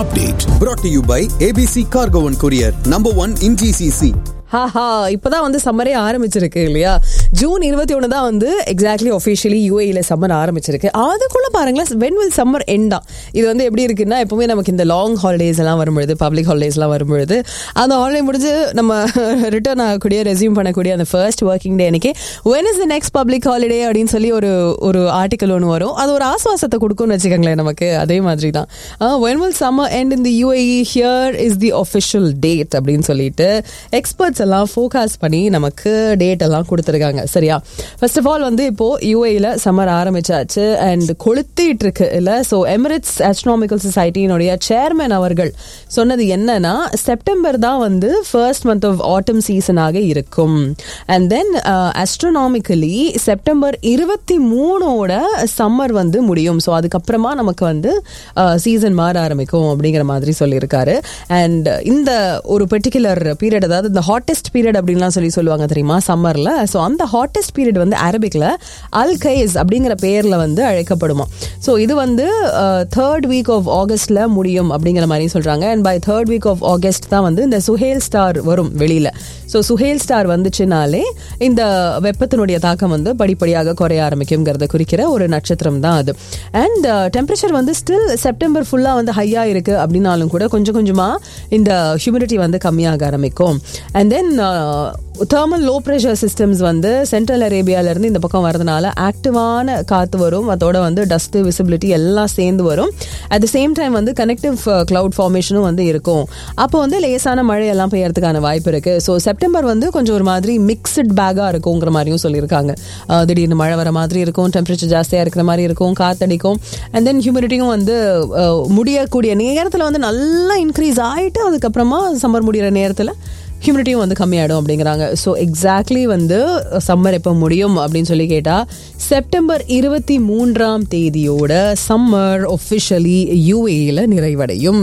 update. Brought to you by ABC Cargo and Courier, number one in GCC. ஹாஹா இப்பதான் வந்து சம்மரே ஆரம்பிச்சிருக்கு இல்லையா ஜூன் இருபத்தி ஒன்று தான் வந்து எக்ஸாக்ட்லி ஒஃபிஷியலி யூஏல சம்மர் ஆரம்பிச்சிருக்கு அதுக்குள்ள பாருங்களேன் வென் வில் சம்மர் எண்டா இது வந்து எப்படி இருக்குன்னா எப்பவுமே நமக்கு இந்த லாங் ஹாலிடேஸ் எல்லாம் வரும்பொழுது பப்ளிக் ஹாலிடேஸ்லாம் வரும்பொழுது அந்த ஹாலிடே முடிஞ்சு நம்ம ரிட்டர்ன் ஆகக்கூடிய ரெசியூம் பண்ணக்கூடிய அந்த ஃபர்ஸ்ட் ஒர்க்கிங் டே அன்னைக்கு when is the next public holiday அப்படின்னு சொல்லி ஒரு ஒரு ஆர்டிக்கல் ஒன்று வரும் அது ஒரு ஆசுவாசத்தை கொடுக்கும்னு வச்சுக்கோங்களேன் நமக்கு அதே மாதிரி தான் when will summer end in the UAE here is the official date அப்படின்னு சொல்லிட்டு எக்ஸ்பர்ட்ஸ் எல்லாம் ஃபோகாஸ் பண்ணி நமக்கு டேட் எல்லாம் கொடுத்துருக்காங்க சரியா ஃபர்ஸ்ட் ஆஃப் ஆல் வந்து இப்போ யூஏயில் சம்மர் ஆரம்பிச்சாச்சு அண்ட் கொளுத்திட்டு இருக்கு இல்ல ஸோ எமிரேட்ஸ் ஆஸ்ட்ரானாமிக்கல் சொசைட்டியினுடைய சேர்மன் அவர்கள் சொன்னது என்னன்னா செப்டம்பர் தான் வந்து ஃபர்ஸ்ட் மந்த் ஆஃப் ஆட்டம் சீசனாக இருக்கும் அண்ட் தென் ஆஸ்ட்ரோனாமிக்கலி செப்டம்பர் இருபத்தி மூணோட சம்மர் வந்து முடியும் ஸோ அதுக்கப்புறமா நமக்கு வந்து சீசன் மாற ஆரம்பிக்கும் அப்படிங்கிற மாதிரி சொல்லியிருக்காரு அண்ட் இந்த ஒரு பெர்டிகுலர் பீரியட் அதாவது இந்த ஹாட்டஸ்ட் பீரியட் அப்படின்லாம் சொல்லி சொல்லுவாங்க தெரியுமா சம்மர்ல ஸோ அந்த ஹாட்டஸ்ட் பீரியட் வந்து அரபிக்ல அல் கைஸ் அப்படிங்கிற பேர்ல வந்து அழைக்கப்படுமா ஸோ இது வந்து தேர்ட் வீக் ஆஃப் ஆகஸ்ட்ல முடியும் அப்படிங்கிற மாதிரி சொல்றாங்க and by third week of August தான் வந்து இந்த சுஹேல் ஸ்டார் வரும் வெளியில ஸோ சுஹேல் ஸ்டார் வந்துச்சுனாலே இந்த வெப்பத்தினுடைய தாக்கம் வந்து படிப்படியாக குறைய ஆரம்பிக்குங்கிறத குறிக்கிற ஒரு நட்சத்திரம் தான் அது அண்ட் டெம்பரேச்சர் வந்து ஸ்டில் செப்டம்பர் ஃபுல்லாக வந்து ஹையா இருக்கு அப்படின்னாலும் கூட கொஞ்சம் கொஞ்சமா இந்த ஹியூமிடிட்டி வந்து கம்மியாக ஆரம்பிக்கும் and then thermal low pressure systems வந்து சென்ட்ரல் அரேபியாவிலேருந்து இந்த பக்கம் வரதுனால ஆக்டிவான காற்று வரும் அதோட வந்து டஸ்ட்டு விசிபிலிட்டி எல்லாம் சேர்ந்து வரும் அட் த சேம் டைம் வந்து கனெக்டிவ் கிளவுட் ஃபார்மேஷனும் வந்து இருக்கும் அப்போ வந்து லேசான மழை எல்லாம் பெய்யறதுக்கான வாய்ப்பு இருக்கு ஸோ செப்டம்பர் வந்து கொஞ்சம் ஒரு மாதிரி மிக்சட் பேக்காக இருக்குங்கிற மாதிரியும் சொல்லியிருக்காங்க திடீர்னு மழை வர மாதிரி இருக்கும் டெம்பரேச்சர் ஜாஸ்தியாக இருக்கிற மாதிரி இருக்கும் காத்தடிக்கும் அண்ட் தென் ஹியூமிடிட்டியும் வந்து முடியக்கூடிய நேரத்தில் வந்து நல்லா இன்க்ரீஸ் ஆகிட்டு அதுக்கப்புறமா சம்மர் முடிகிற நேரத்தில் ஹியூமிடிட்டியும் வந்து கம்மியாயிடும் அப்படிங்கிறாங்க ஸோ எக்ஸாக்ட்லி வந்து சம்மர் எப்போ முடியும் அப்படின்னு சொல்லி கேட்டால் செப்டம்பர் இருபத்தி மூன்றாம் தேதியோட சம்மர் ஒஃபிஷியலி யூஏயில் நிறைவடையும்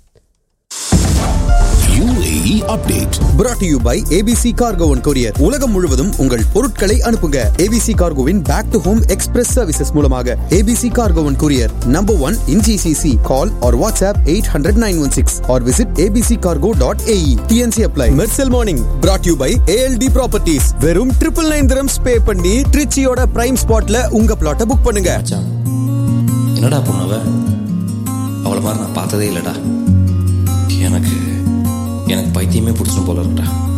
UAE update. Brought to you by ABC Cargo and Courier. உலகம் முழுவதும் உங்கள் பொருட்களை அனுப்புங்க ABC Cargoவின் back to home express services மூலமாக ABC Cargo and Courier, number one in GCC. Call or WhatsApp 800-916 or visit abccargo.ae. TNC apply. Mercel Morning. Brought to you by ALD Properties. வெறும் triple nine dirhams pay பண்ணி ட்ரிச்சியோட prime ஸ்பாட்ல உங்க பிளாட்டை book பண்ணுங்க மச்சான் என்னடா பொண்ணவ அவளை மாதிரி நான் பார்த்ததே இல்லைடா எனக்கு எனக்கு பைத்தியமே பிடிச்சிடும் போல இருக்குடா